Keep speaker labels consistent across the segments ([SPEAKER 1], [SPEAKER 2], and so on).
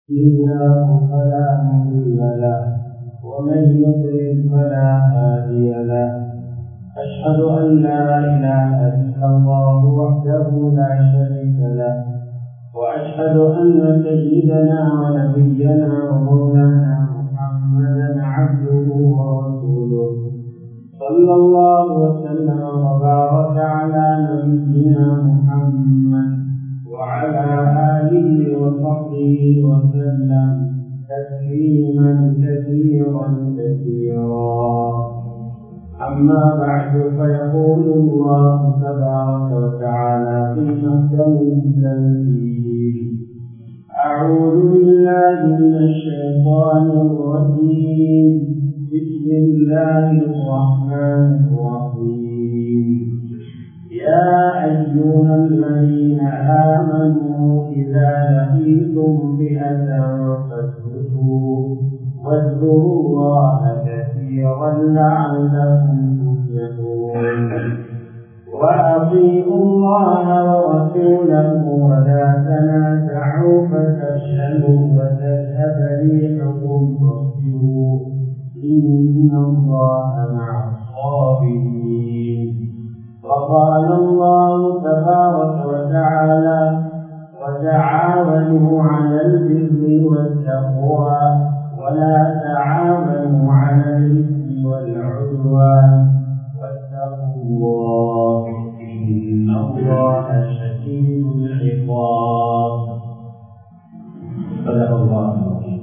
[SPEAKER 1] الله فلا مضل له ومن يضلل فلا هادي له أشهد أن لا إله إلا الله وحده لا شريك له وأشهد أن سيدنا ونبينا ومولانا محمدا عبده ورسوله صلى الله وسلم وبارك على نبينا محمد وعلى آله وصحبه وسلم تسليما كثيرا كثيرا أما بعد فيقول الله تبارك وتعالى في محكم التنزيل أعوذ بالله من الشيطان الرجيم بسم الله الرحمن الرحيم يا أيها الذين آمنوا إذا لقيتم فئة فاثبتوا واذكروا الله كثيرا لعلكم تفلحون وأطيعوا الله ورسوله ولا تنازعوا فتفشلوا وتذهب ريحكم واصبروا إن الله مع الصابرين وقال الله تبارك وتعالى وتعاونوا على البر والتقوى ولا تعاونوا على الإثم والعدوان واتقوا الله إن الله شديد العقاب صدق الله العظيم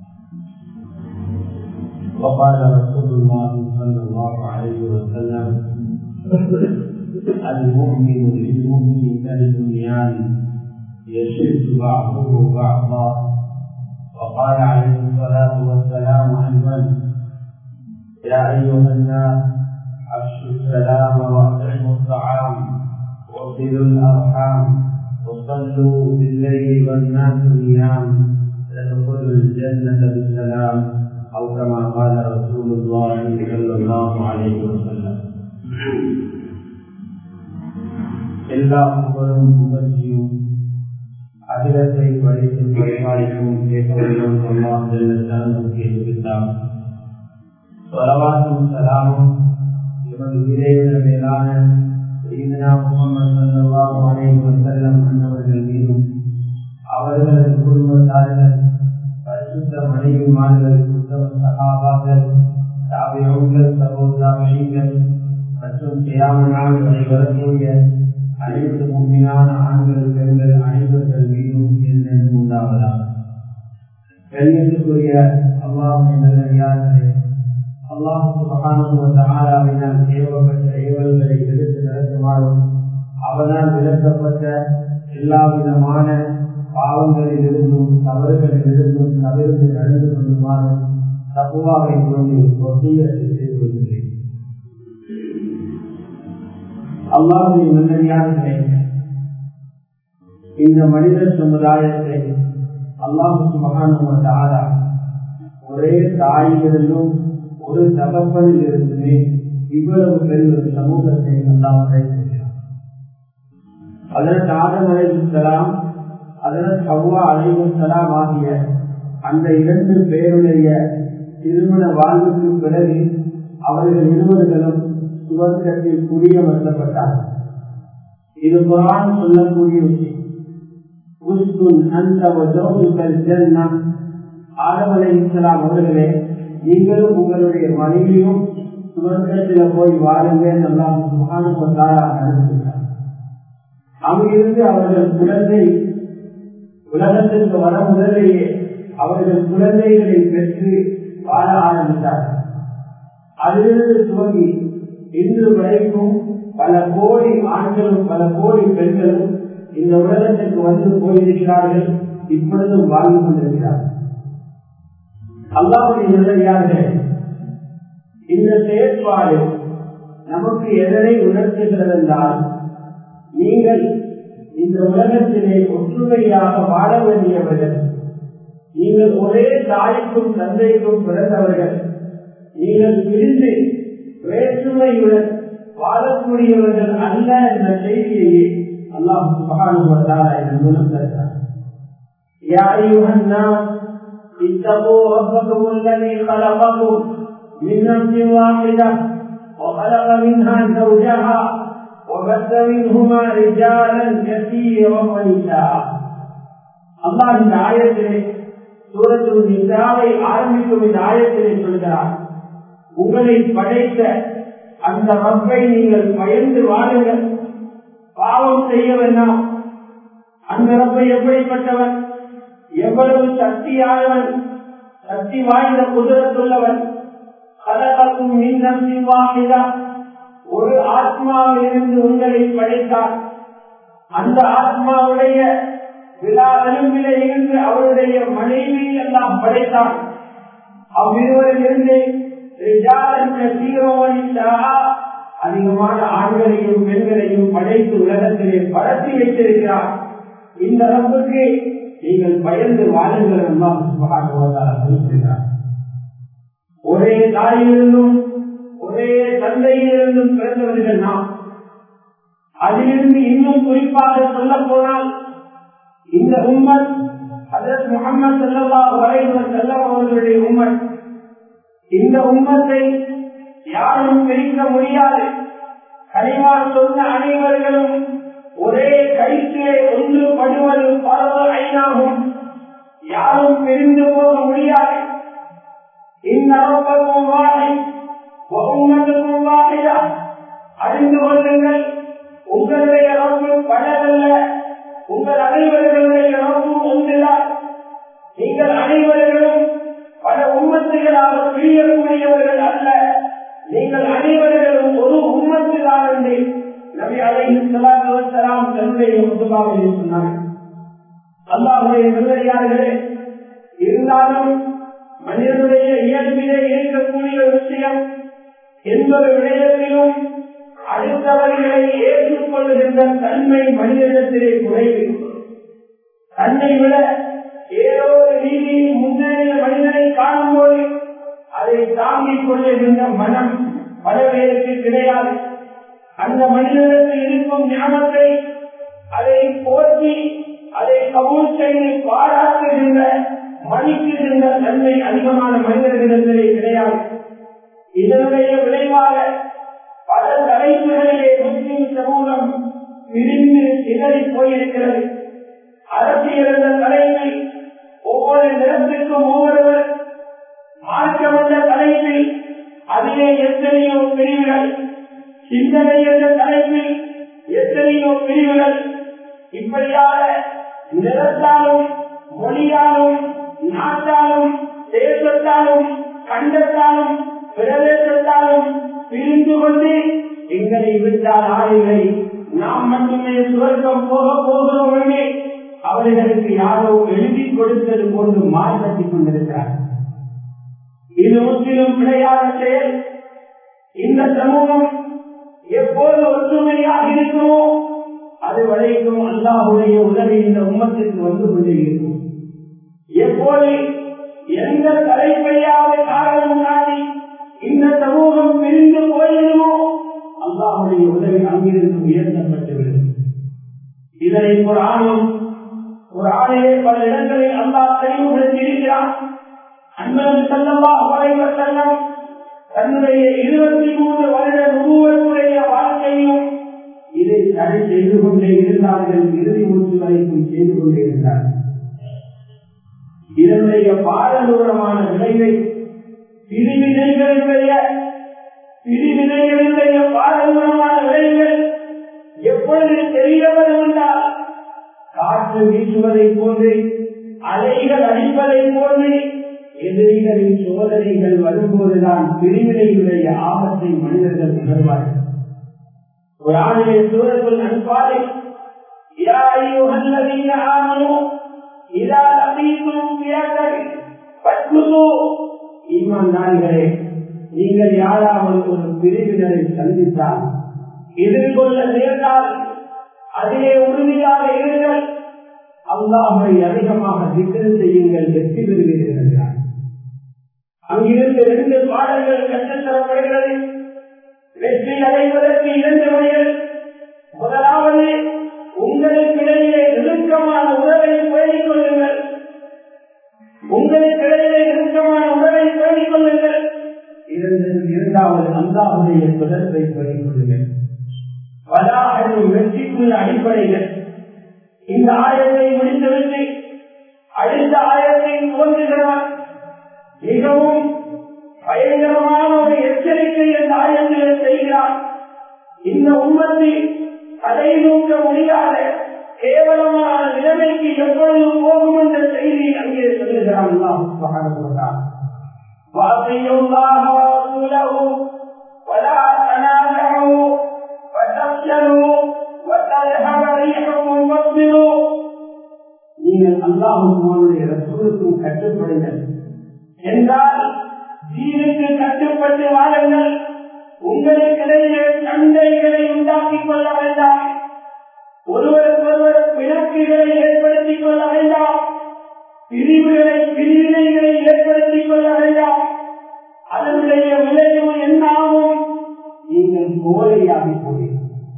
[SPEAKER 1] وقال رسول الله صلى الله عليه وسلم المؤمن للمؤمن كالبنيان يشد بعضه بعضا وقال عليه الصلاة والسلام أيضا يا أيها الناس أفشوا السلام وأطعموا الطعام وصلوا الأرحام وصلوا بالليل والناس نيام تدخلوا الجنة بالسلام أو كما قال رسول الله صلى الله عليه وسلم எல்லா புகழும் புகழ்ச்சியும் அகிலத்தை படைத்தும் பரிபாலிக்கும் கேட்பவர்களும் அல்லாஹ் கேட்கிறார் வரவாசும் சலாமும் இவன் விரைவிட மேலான சீதனா முகமது சல்லாஹ் அலைஹி வஸல்லம் அன்னவர்கள் மீதும் அவர்களது குடும்பத்தார்கள் பரிசுத்த மனைவிமார்கள் புத்தக சகாபாக்கள் தாவியங்கள் சகோதராவிகள் மற்றும் தியாமனால் வரை வரக்கூடிய அனைத்து உண்மையான ஆண்கள் பெண்கள் அனைவர்கள் மீதும் என்றென்றும் உண்டாவதாக கண்ணியத்துக்குரிய அல்லாஹின் நல்லடியார்களே அல்லாஹ் சுபகானவினால் ஏவப்பட்ட ஏவல்களை எடுத்து நடத்துமாறும் அவனால் விளக்கப்பட்ட எல்லா விதமான பாவங்களில் இருந்தும் தவறுகளில் இருந்தும் தவிர்த்து நடந்து கொள்ளுமாறும் தப்புவாவை கொண்டு ஒத்தியத்தை செய்து கொள்கிறேன் அல்லாஹின் நல்லடியார்களே இந்த மனித சமுதாயத்தை அல்லாஹு மகான ஒரே தாயிலிருந்தும் ஒரு தகப்பனில் இருந்துமே இவ்வளவு பெரிய ஒரு சமூகத்தை அல்லாஹ் படைத்திருக்கிறார் அதற்கு ஆதம் அலைவுசலாம் அதற்கு ஹவ்வா அலைவுசலாம் ஆகிய அந்த இரண்டு பேருடைய திருமண வாழ்வுக்கு பிறகு அவர்கள் இருவர்களும் சுவர்க்கத்தில் குடியமர்த்தப்பட்டார்கள் இது குரான் சொல்லக்கூடிய விஷயம் ஆதமலை இஸ்லாம் அவர்களே நீங்களும் உங்களுடைய மனைவியும் சுவர்க்கத்தில் போய் வாருங்க நல்லா அனுப்புகிறார் அங்கிருந்து அவர்கள் குழந்தை உலகத்திற்கு வர முதலேயே அவர்கள் குழந்தைகளை பெற்று வாழ ஆரம்பித்தார்கள் அதிலிருந்து துவங்கி இன்று வரைக்கும் பல கோடி ஆண்களும் பல கோடி பெண்களும் இந்த உலகத்திற்கு வந்து போயிருக்கிறார்கள் இப்பொழுதும் வாழ்ந்து கொண்டிருக்கிறார்கள் அல்லாவுடைய நிலையாக இந்த செயற்பாடு நமக்கு எதனை உணர்த்துகிறது என்றால் நீங்கள் இந்த உலகத்திலே ஒற்றுமையாக வாழ வேண்டியவர்கள் நீங்கள் ஒரே தாய்க்கும் தந்தைக்கும் பிறந்தவர்கள் நீங்கள் பிரிந்து வேற்றுமையுடன் வாழக்கூடியவர்கள் அல்ல என்ற செய்தியையே அல்லாஹ் சுபகானுபவத்தால் இதன் மூலம் தருகிறார் يا أيها الناس اتقوا ربكم الذي خلقكم من نفس واحدة وخلق منها زوجها وبث منهما رجالا كثيرا ونساء الله இந்த ஆயத்திலே சூரத்து நிசாவை ஆரம்பிக்கும் இந்த ஆயத்திலே சொல்கிறார் உங்களை படைத்த அந்த ரப்பை நீங்கள் பயந்து வாழுங்கள் பாவம் செய்ய வேண்டாம் அந்த ரப்பை எப்படிப்பட்டவன் எவ்வளவு சக்தியானவன் சக்தி வாய்ந்த குதிரத்துள்ளவன் கலகக்கும் மின்னத்தின் வாங்கிதா ஒரு ஆத்மாவிலிருந்து உங்களை படைத்தார் அந்த ஆத்மாவுடைய விழா விளிம்பிலே இருந்து அவருடைய மனைவி எல்லாம் படைத்தார் அவ்விருவரிலிருந்து அதிகமான ஆண்களையும் பெண்களையும் படைத்து உலகத்திலே பரப்பி வைத்திருக்கிறார் இந்த ரப்புக்கு நீங்கள் பயந்து வாழுங்கள் எல்லாம் சொல்கிறார் ஒரே தாயிலிருந்தும் ஒரே தந்தையிலிருந்தும் பிறந்தவர்கள் நாம் அதிலிருந்து இன்னும் குறிப்பாக சொல்ல போனால் இந்த உம்மன் அதற்கு முகமது செல்லவா வரைவர் செல்லம் அவர்களுடைய உம்மன் இந்த உம்மத்தை யாரும் பிரிக்க முடியாது கனிமா சொன்ன அனைவர்களும் ஒரே கயிற்றிலே ஒன்று படுவது பரவ ஐநாகும் யாரும் பிரிந்து போக முடியாது இந்நரம்பக்கும் வாழை உம்மத்துக்கும் வாழையா அறிந்து கொள்ளுங்கள் உங்களுடைய நோக்கு பலரல்ல உங்கள் அனைவர்களுடைய நோக்கும் ஒன்றுதான் நீங்கள் அனைவர்களும் பல உம்மத்துகளாக பிரியக்கூடியவர்கள் அல்ல நீங்கள் அனைவர்களும் ஒரு உம்மத்துதான் என்று நபி அலைஹிஸ்ஸலாம் தன்னுடைய முத்துபாவில் சொன்னார்கள் அல்லாஹுடைய நல்லடியார்களே இருந்தாலும் மனிதனுடைய இயல்பிலே இருக்கக்கூடிய விஷயம் என்பது விடயத்திலும் அடுத்தவர்களை ஏற்றுக்கொள்ளுகின்ற தன்மை மனிதனிடத்திலே குறைவு தன்னை விட ஏதோ ஒரு நீதியில் முன்னேறிய மனிதனை காணும்போது அதை தாங்கிக் கொள்ளுகின்ற மனம் பல பேருக்கு கிடையாது அந்த மனிதனுக்கு இருக்கும் ஞானத்தை அதை போற்றி அதை கபூல் செய்து பாராட்டுகின்ற மதிக்குகின்ற தன்மை அதிகமான மனிதர்களிடத்திலே கிடையாது இதனுடைய விளைவாக பல தலைப்புகளிலே முஸ்லிம் சமூகம் பிரிந்து சிதறி போயிருக்கிறது அரசியல் என்ற தலைமை ஒவ்வொரு நிலத்திற்கும் ஒவ்வொருவர் மாற்றமுள்ள தலைப்பில் அதிலே எத்தனையோ பிரிவுகள் சிந்தனை என்ற தலைப்பில் எத்தனையோ பிரிவுகள் இப்படியாக நிலத்தாலும் மொழியாலும் நாட்டாலும் தேசத்தாலும் கண்டத்தாலும் பிரதேசத்தாலும் பிரிந்து கொண்டு எங்களை விட்டால் ஆளுகளை நாம் மட்டுமே சுவர்க்கம் போக போகிறோம் என்று அவர்களுக்கு யாரோ எழுதி கொடுத்தது போன்று மாற்றத்திக் கொண்டிருக்கிறார் இது முற்றிலும் கிடையாத செயல் இந்த சமூகம் எப்போது ஒற்றுமையாக இருக்குமோ அது வரைக்கும் அல்லாஹுடைய உதவி இந்த உம்மத்திற்கு வந்து கொண்டே இருக்கும் எப்போது எந்த தலைப்பையாவது காரணம் காட்டி இந்த சமூகம் பிரிந்து போயிடுமோ அல்லாஹுடைய உதவி அங்கிருந்து உயர்த்தப்பட்டுவிடும் இதனை ஒரு ஆணும் ஒரு ஆணையை பல இடங்களில் அல்லாஹ் தெளிவுபடுத்தி இருக்கிறான் அன்பன் செல்லவா குறைவர் செல்லம் தன்னுடைய இருபத்தி மூன்று வருட நுகர்வுடைய வாழ்க்கையும் இதை தடை செய்து கொண்டே இருந்தார்கள் இறுதி மூச்சு வரைக்கும் செய்து கொண்டே இருந்தார்கள் இதனுடைய பாரதூரமான விளைவை பிரிவினைகளுடைய பிரிவினைகளுடைய பாரதூரமான விளைவுகள் எப்பொழுது தெரிய வரும் என்றால் காற்று வீசுவதை போன்று அலைகள் அடிப்பதை போன்று எதிரிகளின் சோதனைகள் வரும்போதுதான் பிரிவினைகளுடைய ஆபத்தை மனிதர்கள் உணர்வார்கள் ஒரு ஆணைய சூழலுள் அன்பாரை நீங்கள் யாராவது ஒரு பிரிவினரை சந்தித்தால் எதிர்கொள்ள நேர்ந்தால் அதிலே உறுதியாக இருங்கள் அல்லாஹை அதிகமாக திக்கல் செய்யுங்கள் வெற்றி பெறுவீர்கள் என்கிறார் அங்கிருந்து இரண்டு பாடல்கள் கற்றுத்தரப்படுகிறது வெற்றி அடைவதற்கு இரண்டு வழிகள் முதலாவது உங்களுக்கிடையே நெருக்கமான உறவை பேணிக் கொள்ளுங்கள்
[SPEAKER 2] உங்களுக்கு இடையிலே நெருக்கமான உறவை பேணிக் கொள்ளுங்கள் இரண்டாவது அல்லாவுடைய தொடர்பை பேணிக் கொள்ளுங்கள் வலாஹின் வெற்றிக்குள்ள அடிப்படைகள் இந்த ஆயத்தை முடித்துவிட்டு அடுத்த ஆயத்தை துவங்குகிறார் மிகவும் பயங்கரமான ஒரு எச்சரிக்கை இந்த ஆயத்தில் செய்கிறார் இந்த உண்மத்தில் அதை நோக்க முடியாத கேவலமான நிலைமைக்கு எப்பொழுது போகும் என்ற செய்தி அங்கே சொல்லுகிறான் அல்லாஹ் சுப்ஹானஹு வ தஆலா وَأَطِيعُوا اللَّهَ وَرَسُولَهُ وَلَا تَنَازَعُوا وَتَفْشَلُوا وَتَذْهَبَ رِيحُكُمْ وَاصْبِرُوا நீங்கள் அல்லாஹுடைய ரசூலுக்கும் கட்டுப்படுங்கள் என்றால் தீனுக்கு கட்டுப்பட்டு வாழுங்கள் உங்களுக்கிடையே சண்டைகளை உண்டாக்கிக் கொள்ள வேண்டாம் ஒருவருக்கொருவர் பிணக்குகளை ஏற்படுத்திக் கொள்ள வேண்டாம் பிரிவுகளை பிரிவினைகளை ஏற்படுத்திக் கொள்ள வேண்டாம் அதனுடைய விளைவு என்னாகும் நீங்கள் கோழையாகி போவீர்கள்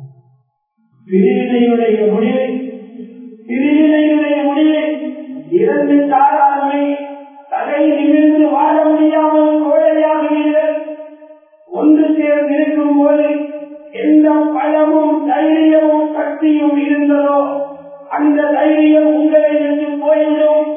[SPEAKER 2] பிரிவினையுடைய முடிவு பிரிவினையுடைய முடிவு இரண்டு தாராளமை தலை நிமிர்ந்து வாழ முடியாமல் கோழையாகிறீர்கள் ஒன்று சேர்ந்து இருக்கும் போது எந்த பலமும் தைரியமும் சக்தியும் இருந்ததோ அந்த தைரியம் உங்களை விட்டு போய்விடும்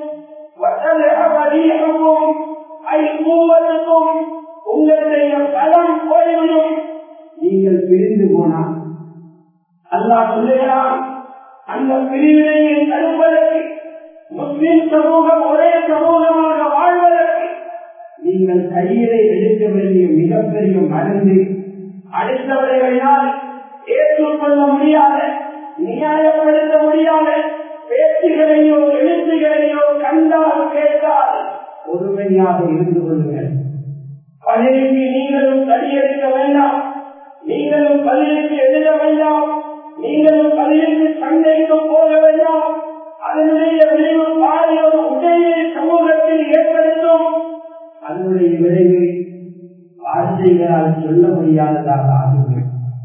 [SPEAKER 2] வசதகவதியமும் ஐக்கூவத்துக்கும் உங்களுடைய பலம் போய்விடும் நீங்கள் பிரிந்து போனால் அல்லாஹ் சொல்லுகிறான் அந்த பிரிவினையை தடுப்பதற்கு முஸ்லிம் சமூகம் ஒரே சமூகமாக வாழ்வதற்கு நீங்கள் கையிலே எடுக்க வேண்டிய மிகப்பெரிய மருந்து அடுத்தவர்களால் ஏற்றுக்கொள்ள முடியாத நியாயப்படுத்த முடியாத பேச்சுகளையோ எழுத்துகளையோ கண்டால் கேட்டால் ஒருமையாக இருந்து கொள்ளுங்கள் பதவிக்கு நீங்களும் தடியெடுக்க வேண்டாம் நீங்களும் பதிலுக்கு எழுத வேண்டாம் நீங்களும் பதிலுக்கு சண்டைக்கு போக வேண்டாம் அதனுடைய விளைவு பாரிய ஒரு உடையை சமூகத்தில் ஏற்படுத்தும் அதனுடைய விளைவு வார்த்தைகளால் சொல்ல முடியாததாக ஆகுங்கள்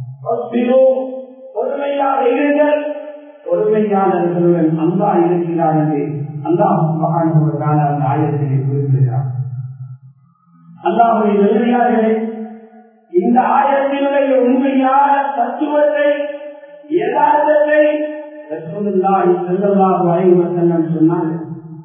[SPEAKER 2] பொறுமையாக இருங்கள் பொறுமையாளர்களுடன் அன்பா இருக்கிறார் என்று அல்லாஹ் மகான் ஒரு கால அந்த ஆயத்திலே குறிப்பிடுகிறார் அல்லாஹுடைய வெள்ளையார்களே இந்த ஆயத்தினுடைய உண்மையான தத்துவத்தை யதார்த்தத்தை சொன்னாங்க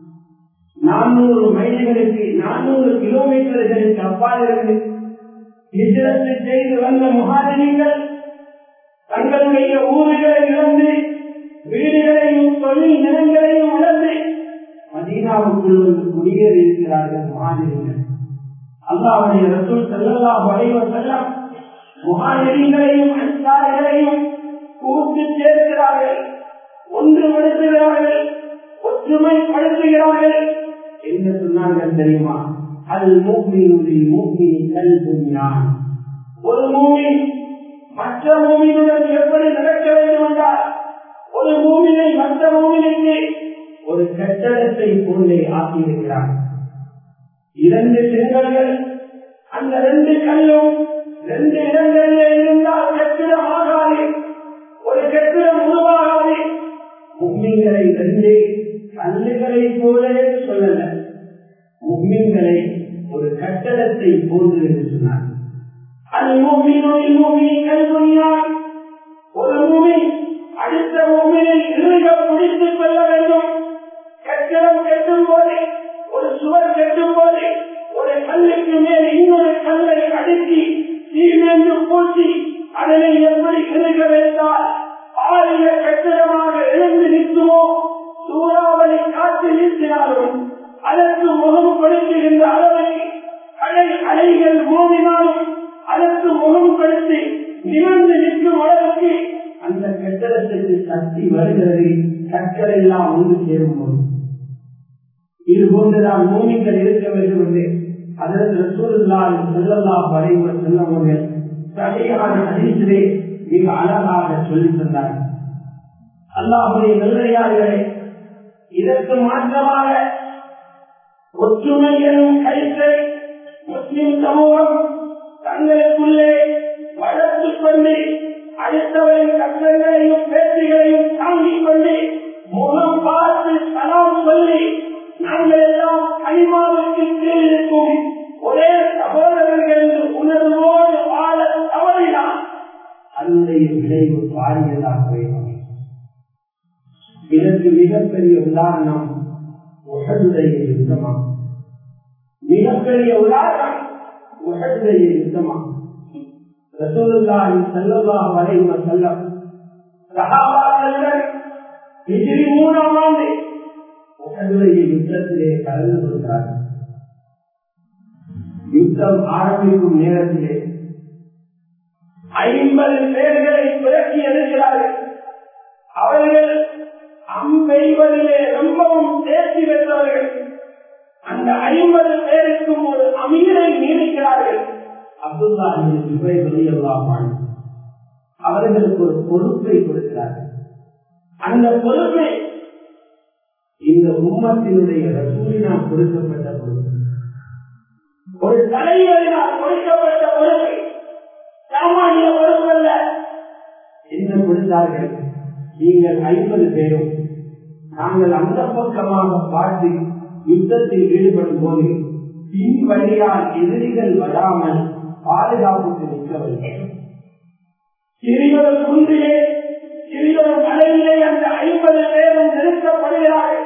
[SPEAKER 2] நானூறு மைல்களுக்கு நானூறு கிலோமீட்டர்களுக்கு அப்பால் இருந்து ஹிஜரத்து செய்து வந்த முகாதிரிகள் தங்களுடைய ஊர்களை இழந்து வீடுகளையும் தொழில் நிலங்களையும் இழந்து மதீனாவுக்குள் வந்து குடியேறி இருக்கிறார்கள் முகாதிரிகள் அல்லாவுடைய ரசூல் செல்லல்லா வரைவ செல்லம் முகாதிரிகளையும் அன்சாரிகளையும் கூட்டு சேர்க்கிறார்கள் ஒன்றுபடுத்துகிறார்கள் ஒற்றுமைப்படுத்துகிறார்கள் என்ன சொன்னார்கள் தெரியுமா அது மூமியினுடைய மூமி கல்புஞான் ஒரு மூமி மற்ற மூமியுடன் எப்படி நடக்க வேண்டும் என்றால் ஒரு மூமினை மற்ற மூமினுக்கு ஒரு கட்டடத்தை போலே ஆக்கியிருக்கிறார் இரண்டு செங்கல்கள் அந்த ரெண்டு கல்லும் ரெண்டு இடங்களில் இருந்தால் கட்டிடம் ஆகாது ஒரு கட்டிடம் உருவாகாது மும்மிங்களை ரெண்டு கல்லுகளை போலவே சொல்லல மும்மிங்களை ஒரு கட்டடத்தை போன்று என்று சொன்னார் அது மூமியினுடைய மூமியை கல்வியான் ஒரு மூமி அடுத்த மூமியை இறுக பிடித்துக் கொள்ள வேண்டும் கட்டிடம் கட்டும் போது ஒரு சுவர் கட்டும் போது ஒரு கல்லுக்கு மேல் இன்னொரு கல்லை அடுக்கி சீமென்று பூசி அதனை எப்படி இறுக வைத்தால் பாரிய கட்டிடமாக எழுந்து நிற்குமோ சூறாவளி காற்று வீசினாலும் அதற்கு முகம் கொடுக்கின்ற அளவை அலை அலைகள் மோதினாலும் அதற்கு முகம் கொடுத்து நிமிர்ந்து நிற்கும் அளவுக்கு அந்த கட்டடத்திற்கு சக்தி வருகிறது கற்கள் எல்லாம் ஒன்று சேரும் போது இது போன்றுதான் மூமிகள் இருக்க வேண்டும் என்று அதற்கு சூழலால் செல்லல்லா வரைவு செல்லவர்கள் சரியான அதிர்ச்சிலே மிக அழகாக சொல்லி தந்தார்கள் அல்லாஹுடைய நல்லையார்களே இதற்கு மாற்றமாக ஒற்றுமை எனும் கருத்தை முஸ்லிம் சமூகம் தங்களுக்குள்ளே வளர்த்துக் கொண்டு அடுத்தவரின் கஷ்டங்களையும் பேச்சுகளையும் தாங்கிக் கொண்டு முகம் பார்த்து சலாம் சொல்லி நாங்கள் எல்லாம் அனிமாவுக்கு கீழ் இருக்கும் ஒரே சகோதரர்கள் என்று உணர்வோடு வாழ தவறினார் அதனுடைய விளைவு பாரியதாகவே இதற்கு மிகப்பெரிய உதாரணம் உகதுடைய யுத்தமாகும் மிகப்பெரிய உதாரணம் உகதுடைய யுத்தமாகும் ரசூலுல்லாஹி ஸல்லல்லாஹு அலைஹி வஸல்லம் சஹாபாக்களுடன் ஹிஜ்ரி மூணாம் ஆண்டு உகதுடைய யுத்தத்திலே கலந்து கொள்கிறார்கள் யுத்தம் ஆரம்பிக்கும் நேரத்திலே ஐம்பது பேர்களை பிறக்கி எடுக்கிறார்கள் அவர்கள் அம்பெய்வதிலே ரொம்பவும் தேர்ச்சி பெற்றவர்கள் அந்த ஐம்பது பேருக்கும் ஒரு அமீரை நியமிக்கிறார்கள் அப்துல்லா இவை வெளியெல்லாம் அவர்களுக்கு ஒரு பொறுப்பை கொடுக்கிறார்கள் அந்த பொறுப்பை இந்த உம்மத்தினுடைய ரசூலினால் கொடுக்கப்பட்ட பொறுப்பு ஒரு தலைவரினால் கொடுக்கப்பட்ட பொறுப்பு சாமானிய பொறுப்பல்ல என்ன கொடுத்தார்கள் நீங்கள் ஐம்பது பேரும் நாங்கள் அந்த பக்கமாக பார்த்து யுத்தத்தில் ஈடுபடும் போது பின் வழியால் எதிரிகள் வராமல் பாதுகாப்புக்கு நிற்க வேண்டும் சிறியொரு குன்றிலே சிறியொரு மலையிலே அந்த ஐம்பது பேரும் நிறுத்தப்படுகிறார்கள்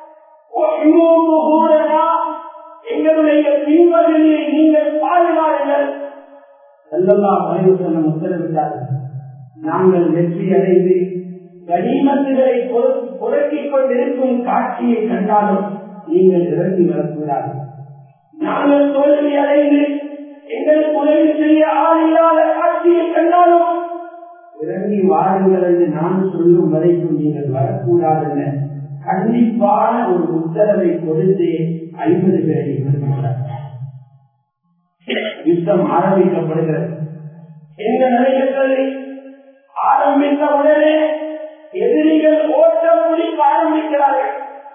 [SPEAKER 2] எங்களுடைய பின்பகுதியை நீங்கள் பாதுகாருங்கள் செல்லல்லா மறைவுசனம் உத்தரவிட்டார்கள் நாங்கள் வெற்றி அடைந்து கனிமத்துகளை புரட்டிக் கொண்டிருக்கும் காட்சியை கண்டாலும் நீங்கள் இறங்கி வரக்கூடாது நாங்கள் தோல்வி அடைந்து எங்களுக்கு உதவி செய்ய ஆள் இல்லாத காட்சியை கண்டாலும் இறங்கி வாருங்கள் என்று நான் சொல்லும் வரைக்கும் நீங்கள் வரக்கூடாது என கண்டிப்பான ஒரு உத்தரவை கொடுத்து ஐம்பது பேரை விரும்புகிறார் யுத்தம் ஆரம்பிக்கப்படுகிறது என்ன நிலையத்தை ஆரம்பித்த உடனே எதிரிகள் ஓட்டம் முடிக்க ஆரம்பிக்கிறார்கள்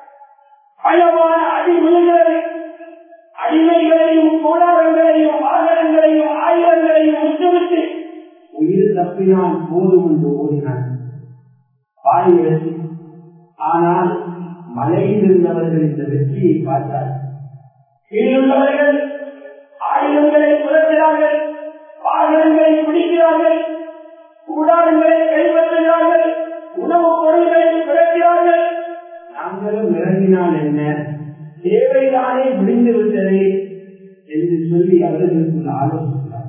[SPEAKER 2] பயமான அடி விழுகிறது அடிமைகளையும் கூடாரங்களையும் வாகனங்களையும் ஆயுதங்களையும் விட்டுவிட்டு உயிர் தப்பினால் போதும் என்று ஓடினார் பாய்கிறது ஆனால் மலையில் இருந்தவர்கள் இந்த வெற்றியை பார்த்தார் கீழுள்ளவர்கள் ஆயுதங்களை புலக்கிறார்கள் வாகனங்களை பிடிக்கிறார்கள் கூடாரங்களை கைப்பற்றுகிறார்கள் உணவுப் பொருள்களை பிறக்கிறார்கள் நாங்களும் இறங்கினால் என்ன தேவைதானே முடிந்து விட்டதே என்று சொல்லி அவர்களுக்கு ஆலோசிக்கிறார்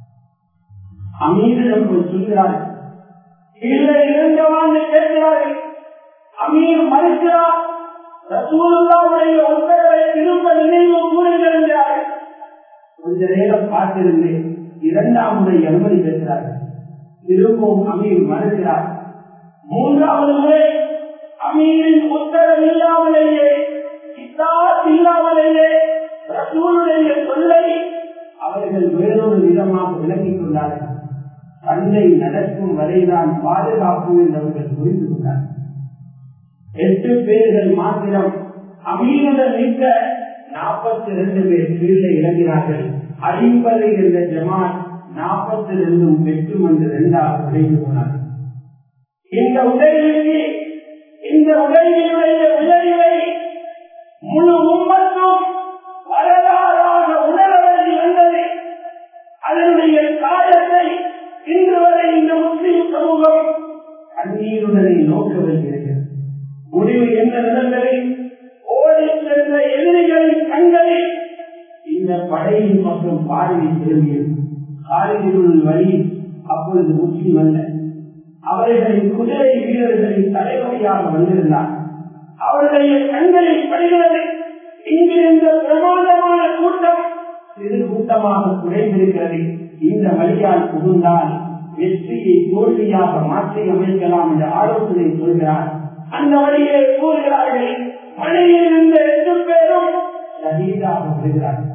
[SPEAKER 2] அமீரிடம் சொல்கிறார்கள் கீழே இருந்தவான்னு கேட்கிறார்கள் அமீர் மறுக்கிறார் ரசூலுல்லாவுடைய உத்தரவை திரும்ப நினைவு கூறுங்கள் என்கிறார்கள் கொஞ்ச நேரம் பார்த்திருந்தேன் இரண்டாம் முறை அனுமதி பெற்றார்கள் திரும்பவும் அமீர் மறுக்கிறார் மூன்றாவது முறை அமீரின் உத்தரவு இல்லாமலேயே இத்தாத் இல்லாமலேயே ரசூலுடைய சொல்லை அவர்கள் வேறொரு விதமாக விளங்கிக் கொண்டார்கள் சண்டை நடக்கும் வரைதான் பாதுகாப்பு என்று அவர்கள் புரிந்து கொண்டார்கள் எட்டு பேர்கள் மாத்திரம் அமீனுடன் நிற்க நாற்பத்தி ரெண்டு பேர் கீழே இறங்கினார்கள் ஐம்பது என்ற ஜமான் நாற்பத்தி ரெண்டும் வெற்றும் என்று இரண்டாக உடைந்து போனார்கள் இந்த உதவிக்கு இந்த உதவியுடைய விளைவை முழு உம்மத்தும் வரலாறாக உணர வேண்டி வந்தது அதனுடைய காலத்தை இன்று வரை இந்த முஸ்லிம் சமூகம் கண்ணீருடனை நோக்க வேண்டியிருக்கிறது முடிவு என்ன நடந்தது ஓடி சென்ற எதிரிகளின் கண்களில் இந்த படையின் மற்றும் பார்வை திரும்பியது காலிகளுள் வழி அப்பொழுது முஸ்லிம் அல்ல அவர்களின் குதிரை வீரர்களின் தலைவலியாக வந்திருந்தார் அவருடைய கண்களில் படுகிறது இங்கிருந்த பிரமாதமான கூட்டம் சிறு கூட்டமாக குறைந்திருக்கிறது இந்த வழியால் புகுந்தால் வெற்றியை தோல்வியாக மாற்றி அமைக்கலாம் என்ற ஆலோசனை சொல்கிறார் அந்த வழியை கூறுகிறார்கள் மழையில் இருந்த எட்டு பேரும் சகிதாக வருகிறார்கள்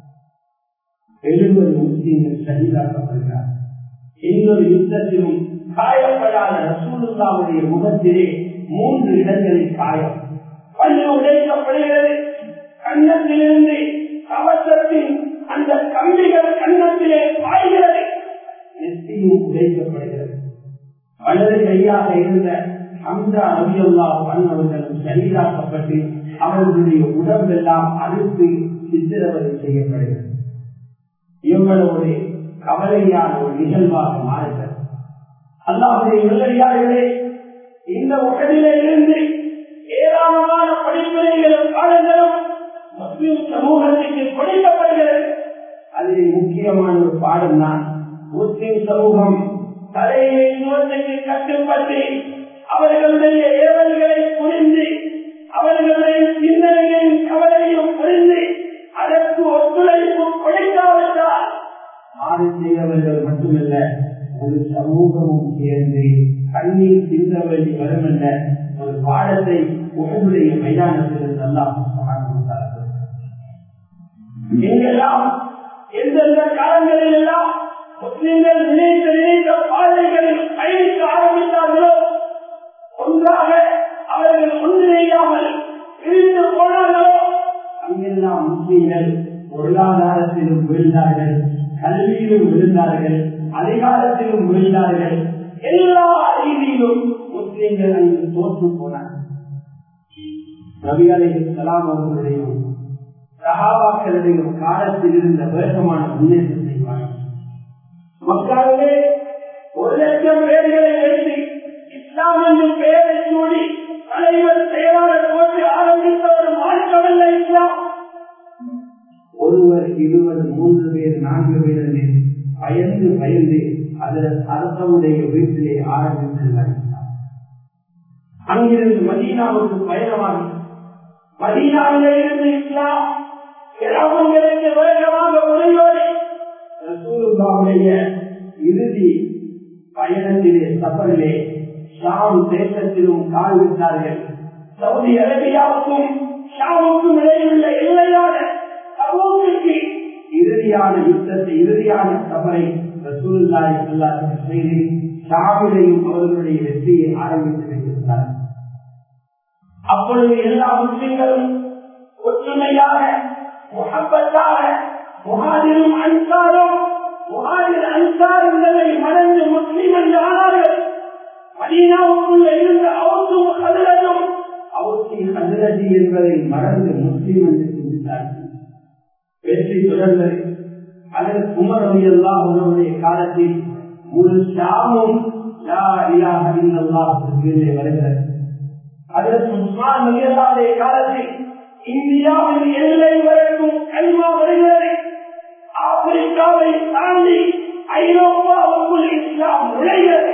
[SPEAKER 2] எழுபது முஸ்லீம்கள் சகிதாக்கப்படுகிறார் இன்னொரு யுத்தத்திலும் காயப்படாத ரசூலுல்லாவுடைய முகத்திலே மூன்று இடங்களில் காயம் பல்லு உடைக்கப்படுகிறது கன்னத்திலிருந்து கவசத்தின் அந்த கம்பிகள் கன்னத்திலே பாய்கிறது நெத்தியும் உடைக்கப்படுகிறது வலது கையாக இருந்த ஹம்சா ரவியுல்லா அவர்களும் சரீராக்கப்பட்டு அவர்களுடைய உடம்பெல்லாம் அறுத்து சித்திரவதை செய்யப்படுகிறது இவ்வளவு ஒரு கவலையான ஒரு நிகழ்வாக மாறுகிறது அல்லாவுடைய நல்லடியார்களே இந்த உடலிலே இருந்து ஏராளமான படிப்பினைகளும் பாடங்களும் முஸ்லிம் சமூகத்திற்கு கொடுக்கப்படுகிறது அதில் முக்கியமான ஒரு பாடம் தான் முஸ்லிம் சமூகம் தலையை நோட்டுக்கு கட்டுப்பட்டு அவர்களுடைய ஏவல்களை புரிந்து அவர்களுடைய சிந்தனையும் கவலையும் புரிந்து அதற்கு ஒத்துழைப்பு கொடுக்காவிட்டால் மாறு செய்தவர்கள் மட்டுமல்ல ஒரு சமூகமும் சேர்ந்து கண்ணீர் சிந்த வேண்டி வரும் என்ற ஒரு பாடத்தை உடனுடைய மைதானத்தில் நல்லா எங்கெல்லாம் எந்தெந்த காலங்களில் எல்லாம் முஸ்லிம்கள் நினைத்த நினைத்த பாதைகளில் பயணிக்க ஆரம்பித்தார்களோ ஒன்றாக அவர்கள் ஒன்றிணையாமல் பிரிந்து போனார்களோ அங்கெல்லாம் முஸ்லிம்கள் பொருளாதாரத்திலும் விழுந்தார்கள் கல்வியிலும் விழுந்தார்கள் அதிகாரத்திலும் விழுந்தார்கள் எல்லா ரீதியிலும் முஸ்லிம்கள் அங்கு தோற்று போனார்கள் நபிகளை சலாம் அவர்களுடையும் சகாபாக்களுடையும் காலத்தில் இருந்த வேகமான முன்னேற்றத்தை வாங்கி மக்களே ஒரு லட்சம் பேர்களை எழுதி இஸ்லாம் என்னும் பெயரை சூடி தலைவர் செயலாளர் போட்டு ஆரம்பித்த ஒரு மாற்றமல்ல இஸ்லாம் ஒருவர் இருவர் மூன்று பேர் நான்கு பேர் என்று பயந்து பயந்து அதன் அரசனுடைய வீட்டிலே ஆரம்பித்து அங்கிருந்து மதீனாவுக்கு பயணமாகி மதீனாவிலே இருந்து இஸ்லாம் கிராமங்களுக்கு வேகமாக முறையோடி ரசூலுல்லாவுடைய இறுதி பயணத்திலே சபரிலே ஷாம் தேசத்திலும் கால் விட்டார்கள் சவுதி அரேபியாவுக்கும் ஷாமுக்கும் இடையிலுள்ள எல்லையான சமூகத்திற்கு இறுதியான யுத்தத்தை இறுதியான சபரை ரசூலுல்லாஹி ஸல்லல்லாஹு அலைஹி செய்து ஷாமிலையும் அவர்களுடைய வெற்றியை ஆரம்பித்து வைத்திருந்தார் அப்பொழுது எல்லா முஸ்லிம்களும் ஒற்றுமையாக முகப்பத்தாக முகாதிரும் அன்சாரும் முகாதிர் அன்சாரங்களை மறந்து முஸ்லிம் என்று ஆனார்கள் மதீனாவுக்குள்ள இருந்த அவுத்தும் கதிரதும் அவுத்தி கதிரதி என்பதை மறந்து முஸ்லிம் என்று சிந்தித்தார்கள் வெற்றி தொடர்ந்தது அதன் குமர் அலி அல்லாஹ் உணவுடைய காலத்தில் முழு ஷாமும் லா இலாஹ இல்லல்லாஹ் கீழே வருகிறது அதற்கு உஸ்மான் அலி அல்லாஹுடைய காலத்தில் இந்தியாவின் எல்லை வரைக்கும் கல்வா வருகிறது ஆப்பிரிக்காவை தாண்டி ஐரோப்பாவுக்குள் இஸ்லாம் நுழைகிறது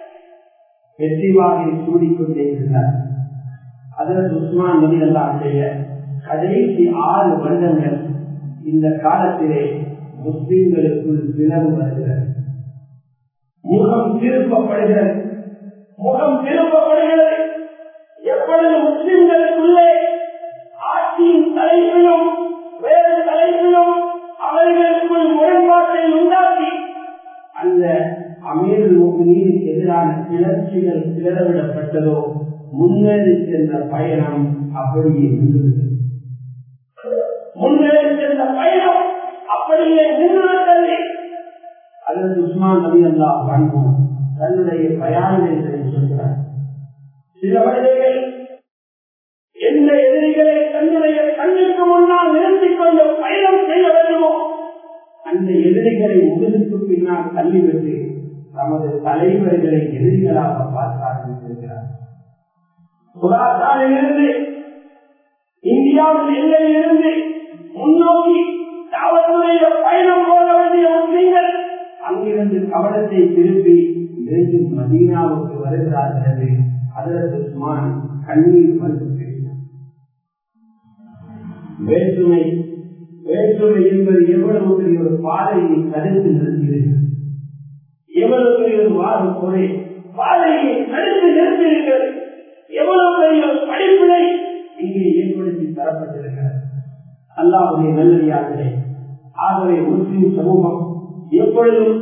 [SPEAKER 2] வெற்றிவாகை சூடிக்கொண்டே இருந்தார் அதற்கு உஸ்மான் நபி அல்லாஹுடைய கடைசி ஆறு வருடங்கள் இந்த காலத்திலே முஸ்லிம்களுக்குள் பிளவு வருகிறது முகம் திருப்பப்படுகிறது முகம் திருப்பப்படுகிறது எப்பொழுது முஸ்லிம்களுக்குள்ளே ஆட்சியின் தலைப்பிலும் வேறு தலைப்பிலும் அவர்களுக்குள் முரண்பாட்டை உண்டாக்கி அந்த அமீர் முகமீனுக்கு எதிரான கிளர்ச்சிகள் கிளறவிடப்பட்டதோ முன்னேறி சென்ற பயணம் அப்படியே இருந்தது முன்னேறி சென்ற பயணம் அப்படியே நின்றுவிட்டது அல்லது உஸ்மான் நபி அல்லா வாங்கும் தன்னுடைய பயானிகளை சொல்கிறார் சில மனிதர்கள் எந்த எதிரிகளை தன்னுடைய கண்ணுக்கு முன்னால் நிறுத்திக் கொண்டு பயணம் செய்ய வேண்டுமோ அந்த எதிரிகளை முதுகுக்கு பின்னால் தள்ளிவிட்டு தமது தலைவர்களை எதிரிகளாக பார்க்க ஆரம்பித்திருக்கிறார் புராத்தானிலிருந்து இந்தியாவில் எல்லையிலிருந்து முன்னோக்கி தாவத்துடைய பயணம் போக வேண்டிய முஸ்லீம்கள் அங்கிருந்து கவனத்தை திருப்பி மீண்டும் மதீனாவுக்கு வருகிறார்கள் அதற்கு சுமான் கண்ணீர் மறுத்து பேசினார் வேற்றுமை வேற்றுமை என்பது எவ்வளவு பெரிய ஒரு பாதையை தடுத்து நிறுத்தியிருக்கிறது எவ்வளவு பெரிய ஒரு வாரம் பொறை பாதையை தடுத்து நிறுத்தியிருக்கிறது எவ்வளவு பெரிய ஒரு படிப்பினை இங்கே ஏற்படுத்தி தரப்பட்டிருக்கிறது அல்லாவுடைய நல்லடியார்களே ஆகவே முஸ்லிம் சமூகம் எப்பொழுதும்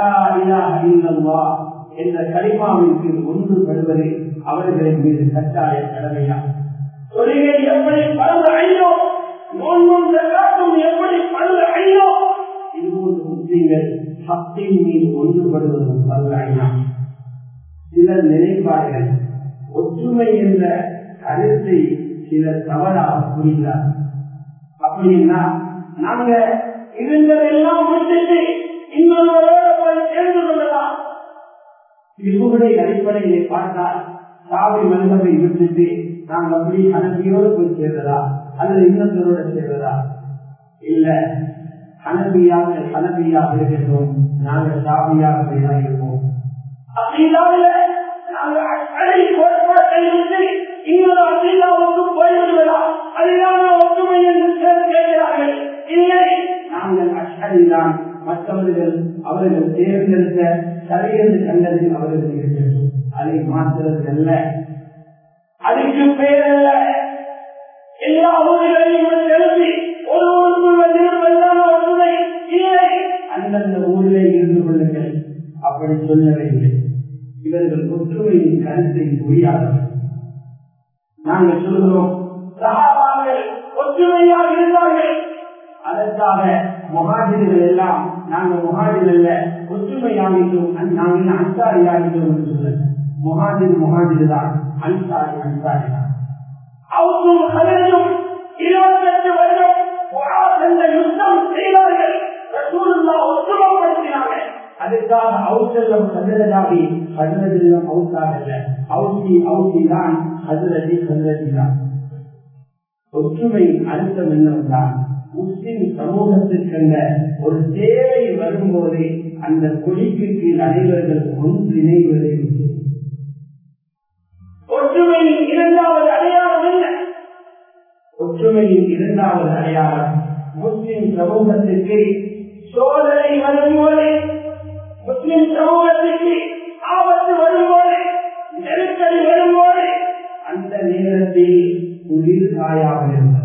[SPEAKER 2] என்ற கரிமாவிற்கு ஒன்றுபடுவது அவர்களின் மீது கட்டாய கடமையா தொழிலை எப்படி பரந்து அழியோ நோன்பும் காட்டும் எப்படி பரந்து அழியோ இதுபோன்று முஸ்லீம்கள் சக்தியின் மீது ஒன்றுபடுவதும் பரந்து அழியா சிலர் நினைப்பார்கள் ஒற்றுமை என்ற கருத்தை சிலர் தவறாக புரிகிறார் அப்படின்னா நாங்க இருந்ததெல்லாம் விட்டுட்டு இன்னொருவரோட போய் சேர்ந்து கொள்ளலாம் இவருடைய அடிப்படையிலே பார்த்தால் சாவி மனிதரை விட்டுட்டு நாங்கள் அப்படி அனபியோடு போய் சேர்றதா அல்லது இன்னொருவரோட சேர்றதா இல்ல அனபியாக அனபியாக இருக்கின்றோம் நாங்கள் சாவியாக தான் இருப்போம் அப்படி இல்லாமல் நாங்கள் அடிப்படை கோட்பாட்டை விட்டு இன்னொரு அசீலாவுக்கு போய்விடுவதா அதுதான் ஒற்றுமை என்று கேட்கிறார்கள் இல்லை நாங்கள் அஷ்டடிதான் மற்றவர்கள் அவர்கள் தேர்ந்தெடுத்த சரி என்று கண்டதில் அவர்கள் இருக்கிறது அதை மாற்றுவது அல்ல அதுக்கு பேர் அல்ல எல்லா ஊர்களையும் எழுதி ஒரு ஊருக்குள்ள நிறுவனம் ஒன்றுமை இல்லை அந்தந்த ஊரிலே இருந்து கொள்ளுங்கள் அப்படி சொல்லவே இல்லை இவர்கள் ஒற்றுமையின் கருத்தை புரியாதவர்கள் நாங்கள் சொல்கிறோம் சகாபாக்கள் ஒற்றுமையாக இருந்தார்கள் அதற்காக முகாஜிர்கள் எல்லாம் நாங்கள் முகாஜில் அல்ல ஒற்றுமையாகிட்டோம் நாங்கள் அன்சாரி ஆகிட்டோம் என்று சொல்லுங்க முகாஜிர் முகாஜிர் தான் அன்சாரி அன்சாரி தான் அவரும் கலைஞரும் இருபத்தெட்டு வருடம் என்ற யுத்தம் செய்தார்கள் ஒற்றுமைப்படுத்தினாங்க அதுக்காக அவுசல்லம் கதிரதாகி கதிரதில்லம் அவுசாகல்ல அவுசி அவுசி தான் கதிரதி கதிரதி தான் ஒற்றுமை அர்த்தம் என்னவென்றால் முஸ்லிம் சமூகத்திற்கென்ற ஒரு தேவை வரும்போது அந்த கொடிக்கு கீழ் அனைவர்கள் ஒன்றிணைவதை ஒற்றுமையின் இரண்டாவது அடையாளம் என்ன ஒற்றுமையின் இரண்டாவது அடையாளம் முஸ்லிம் சமூகத்திற்கு சோதனை வரும்போது முஸ்லிம் சமூகத்திற்கு ஆபத்து வரும்போது நெருக்கடி வரும்போது அந்த நேரத்தில் குளிர் காயாக இருந்தார்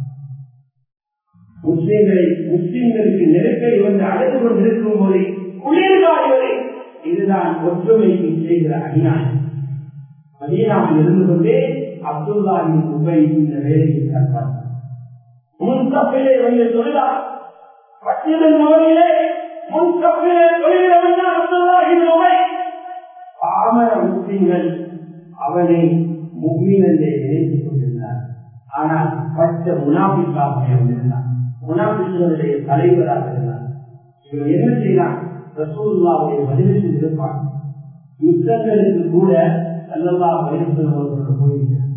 [SPEAKER 2] முஸ்லிம்களை முஸ்லிம்களுக்கு நெருக்கடி வந்து அடைந்து கொண்டிருக்கும் போது குளிர் காய்வதை இதுதான் ஒற்றுமைக்கு செய்கிற அநியாயம் மதீனாவில் இருந்து கொண்டே அப்துல்லாவின் உபை இந்த வேலையை கற்பார் முன் தப்பிலே வந்து தொழிலார் பட்டியலின் நோயிலே முன் தப்பிலே தொழில் அப்துல்லாவின் உபை பாமர முஸ்லிம்கள் அவனை முகீனத்தை நினைத்துக் கொண்டிருந்தார் ஆனால் பச்ச முனாபிக்காக இருந்தார் முனாபிகளுடைய தலைவராக இருந்தார் இவர் என்ன செய்தார் ரசூல்லாவுடைய பதிலில் இருப்பார் யுத்தங்களுக்கு கூட அல்லவா வயசுள்ளவர்களோடு போயிருக்கிறார்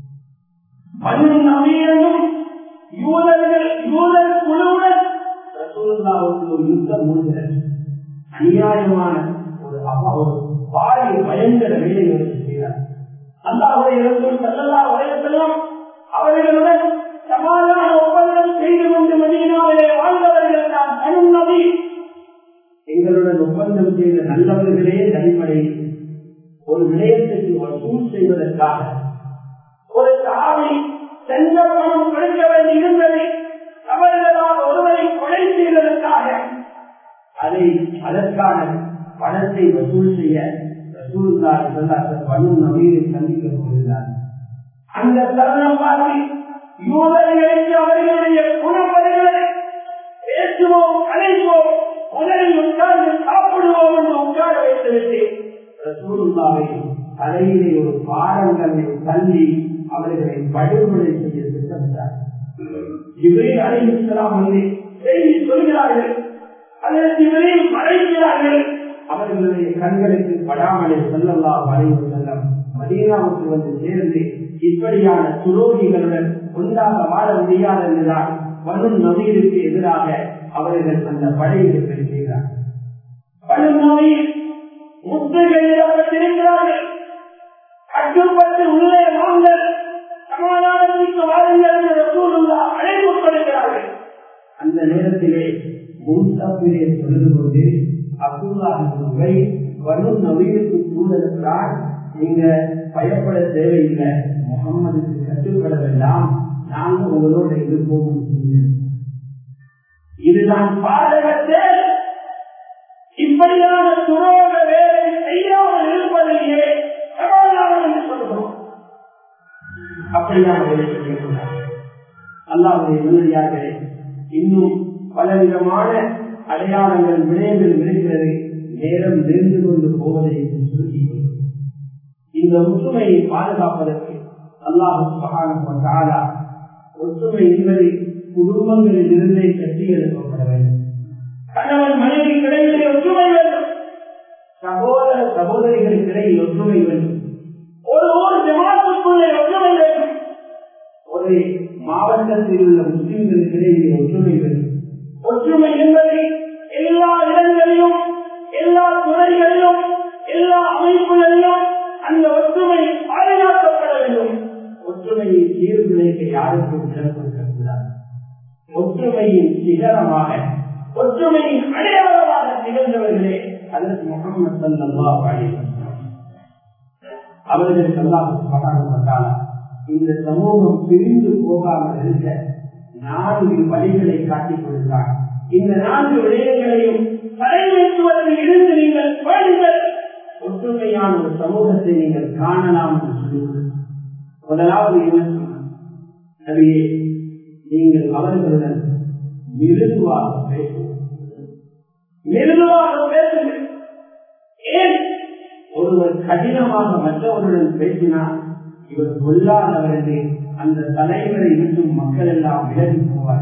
[SPEAKER 2] மனு நவீனும் யூதர்கள் யூதர் குழுவுடன் ரசூல்லாவுக்கு ஒரு யுத்தம் முடிகிறது அநியாயமான ஒரு அப்பா ஒரு பாரி பயங்கர வேலைகளை செய்கிறார் அல்லாவுடைய ரசூல் சல்லல்லா வயசெல்லாம் அவர்களுடன் சமாதான ஒப்பந்தம் செய்து கொண்டு மதீனாவிலே வாழ்ந்தவர்கள் தான் தனும் நபி எங்களுடன் ஒப்பந்தம் செய்த நல்லவர்களே அடிப்படையில் ஒரு விடயத்திற்கு வசூல் செய்வதற்காக ஒரு சாவி சென்ற பணம் கொடுக்க வேண்டி இருந்ததை அவர்களால் ஒருவரை கொலை செய்வதற்காக அதை அதற்கான பணத்தை வசூல் செய்ய ரசூலுல்லாஹி ஸல்லல்லாஹு பனு நபீரை சந்திக்க போகிறார் அந்த தருணம் பார்த்து யூதர்களுக்கு அவர்களுடைய குணப்படைகளை பேசுவோம் அழைப்போம் உடலில் உட்கார்ந்து சாப்பிடுவோம் என்று உட்கார வைத்துவிட்டு ரசூலுல்லாவை தலையிலே ஒரு பாடங்களை தள்ளி அவர்களை படுகொலை செய்ய திட்டமிட்டார் இவரே அழைக்கலாம் வந்து செய்தி சொல்கிறார்கள் அதற்கு இவரே மறைக்கிறார்கள் அவர்களுடைய கண்களுக்கு படாமலே செல்லல்லா வரைவு செல்லம் மதீனாவுக்கு வந்து சேர்ந்து இப்படியான துரோகிகளுடன் ஒன்றாக வாழ முடியாது என்றுதான் வரும் நவீனுக்கு எதிராக அவர்கள் அந்த படையை பெறுகிறார் வரும் நவீன் முற்றுகையிடப்பட்டிருக்கிறார்கள் கட்டுப்பட்டு உள்ளே வாங்கள் சமாதானத்திற்கு வாருங்கள் என்று ரசூலுல்லா அழைப்பு கொடுக்கிறார்கள் அந்த நேரத்திலே முன்தப்பிலே சொல்லுது கொண்டு அப்துல்லாஹை வரும் நவீனுக்கு சூழலுக்கிறார் நீங்க பயப்பட தேவையில்லை முகம்மதுக்கு கட்டுப்பட வேண்டாம் நாங்க உங்களோட இருப்போம் இதுதான் பாதகத்தே இப்படியான துரோக வேலை செய்யாமல் இருப்பதையே சமாதானம் என்று சொல்கிறோம் அப்படியான வேலை செய்யக்கூடாது அல்லாவுடைய விருதியார்களே இன்னும் பலவிதமான அடையாளங்கள் விடயங்கள் இருக்கிறது நேரம் நெருந்து கொண்டு போவதை சொல்லி இந்த ஒற்றுமையை பாதுகாப்பதற்கு அல்லாஹு சுபகான ஒற்றுமை என்பது குடும்பங்களில் இருந்தே கட்டி எழுப்பப்பட வேண்டும் கணவன் மனைவி கிடையிலே ஒற்றுமை வேண்டும் சகோதர சகோதரிகளுக்கு இடையில் ஒற்றுமை வேண்டும் ஒரு ஊர் ஜமாத்துக்குள்ளே ஒற்றுமை வேண்டும் ஒரு மாவட்டத்தில் உள்ள முஸ்லிம்களுக்கு இடையில் ஒற்றுமை வேண்டும் ஒற்றுமை என்பதை எல்லா இடங்களிலும் எல்லா துறைகளிலும் எல்லா அமைப்புகளிலும் அந்த ஒற்றுமை பாதுகாக்கப்பட வேண்டும் ஒற்றுமையை சீர்குலைக்க யாருக்கும் விடப்பட்டிருக்கிறார் ஒற்றுமையின் சிகரமாக ஒற்றுமையின் அடையாளமாக திகழ்ந்தவர்களே அதற்கு முகமது சல்லா அவர்கள் சல்லாஹ் இந்த சமூகம் பிரிந்து போகாமல் இருக்க நான்கு வழிகளை காட்டிக் கொடுத்தார் இந்த நான்கு விடயங்களையும் தலைமைத்துவத்தில் இருந்து நீங்கள் பாருங்கள் ஒற்றுமையான ஒரு சமூகத்தை நீங்கள் காணலாம் என்று சொல்லுங்கள் முதலாவது என்ன சொன்னார் நபியே நீங்கள் அவர்களுடன் மிருதுவாக பேசுங்கள் மிருதுவாக பேசுங்கள் ஏன் ஒருவர் கடினமாக மற்றவருடன் பேசினார் இவர் கொல்லாதவர் என்று அந்த தலைவரை விட்டு மக்கள் எல்லாம் விலகி போவார்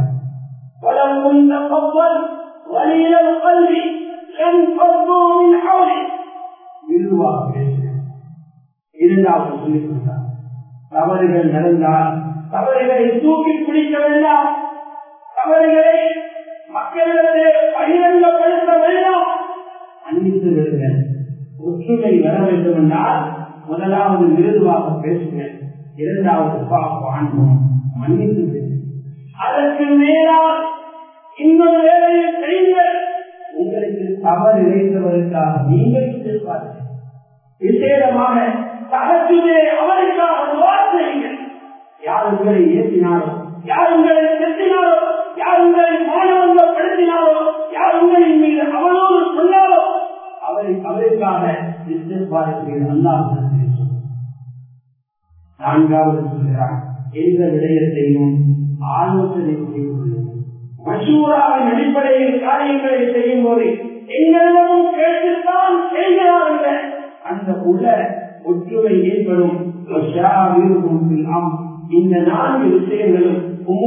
[SPEAKER 2] மிருதுவாக பேசுகிறார் இரண்டாவது சொல்லிக் கொடுத்தார் தவறுகள் நடந்தால் தவறுகளை தூக்கி பிடிக்க வேண்டாம் தவறுகளை மக்களிடத்திலே பகிரங்கப்படுத்த வேண்டாம் மன்னித்து விடுங்கள் ஒற்றுமை வர வேண்டும் என்றால் முதலாவது மிருதுவாக பேசுங்கள் இரண்டாவது வாழ்வோம் மன்னித்து விடுங்கள் அதற்கு மேலால் இன்னொரு வேலையை செய்யுங்கள் உங்களுக்கு தவறு இழைத்தவருக்காக நீங்கள் எதிர்பார்க்க விசேடமாக தகத்திலே அவருக்காக துவா செய்யுங்கள் யார் உங்களை ஏற்றினாரோ யார் உங்களை செத்தினாரோ யார் உங்களை மாணவங்கப்படுத்தினாரோ யார் உங்களின் மீது அவளோடு சொன்னாரோ அவரை அவருக்காக எதிர்பார்க்கிறீர்கள் அல்லாஹ் நான்காவது சொல்கிறார் எந்த விடயத்தையும் ஆலோசனை செய்து கொள்ளுங்கள் மசூராவின் அடிப்படையில் காரியங்களை செய்யும் போது எங்களிடமும் கேட்டுத்தான் செய்கிறார்கள் அந்த உள்ள ஒற்றுமை ஏற்படும் இந்த நான்கு விஷயங்களும்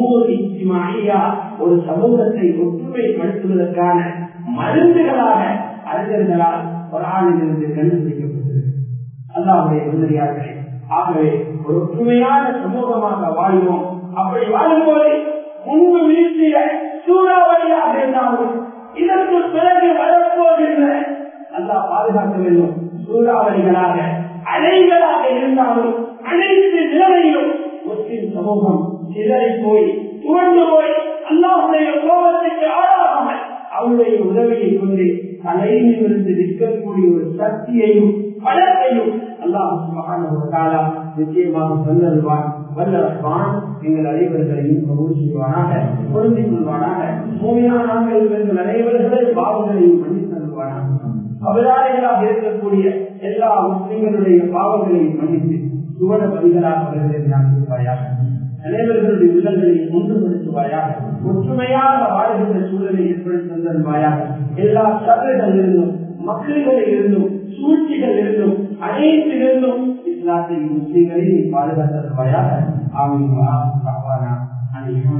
[SPEAKER 2] ஒரு சமூகத்தை ஒற்றுமைப்படுத்துவதற்கான மருந்துகளாக அறிஞர்களால் ஒரு ஆணிலிருந்து கண்டுபிடிக்கப்பட்டது அல்லாவுடைய விருந்தியார்களே ஆகவே ஒரு ஒற்றுமையான சமூகமாக வாழ்வோம் அப்படி வாழும்போது முன்பு வீழ்த்திய சூறாவளியாக இருந்தாலும் இதற்கு பிறகு வரப்போகின்ற நல்லா பாதுகாக்க வேண்டும் சூறாவளிகளாக அலைகளாக இருந்தாலும் அனைத்து நிலையிலும் முஸ்லிம் சமூகம் சிதறி போய் துவண்டு போய் அல்லாவுடைய கோபத்துக்கு ஆளாகாமல் அவருடைய உதவியை கொண்டு தலையிலிருந்து நிற்கக்கூடிய ஒரு சக்தியையும் பலத்தையும் அல்லாஹ் நிச்சயமாக தந்தருவான் வல்லவான் எங்கள் அனைவர்களையும் கபூல் செய்வானாக பொருந்திக் கொள்வானாக மூவியான நாங்கள் எங்கள் அனைவர்களை பாவங்களையும் மன்னித்து தருவானாக அபராதிகளாக இருக்கக்கூடிய எல்லா முஸ்லிம்களுடைய பாவங்களையும் மன்னித்து சுவன பதிகளாக அவர்களை ஞாபகவாயாக அனைவர்களுடைய உள்ளங்களை ஒன்றுபடுத்துவாயாக ஒற்றுமையாக வாழ்கின்ற சூழலை ஏற்படுத்தி தந்தருவாயாக எல்லா சபைகளிலிருந்தும் மக்களிகளில் இருந்தும் சூழ்ச்சிகள் இருந்தும் அனைத்திலிருந்தும் இஸ்லாத்தை முஸ்லிம்களை பாதுகாத்தருவாயாக ஆமீன்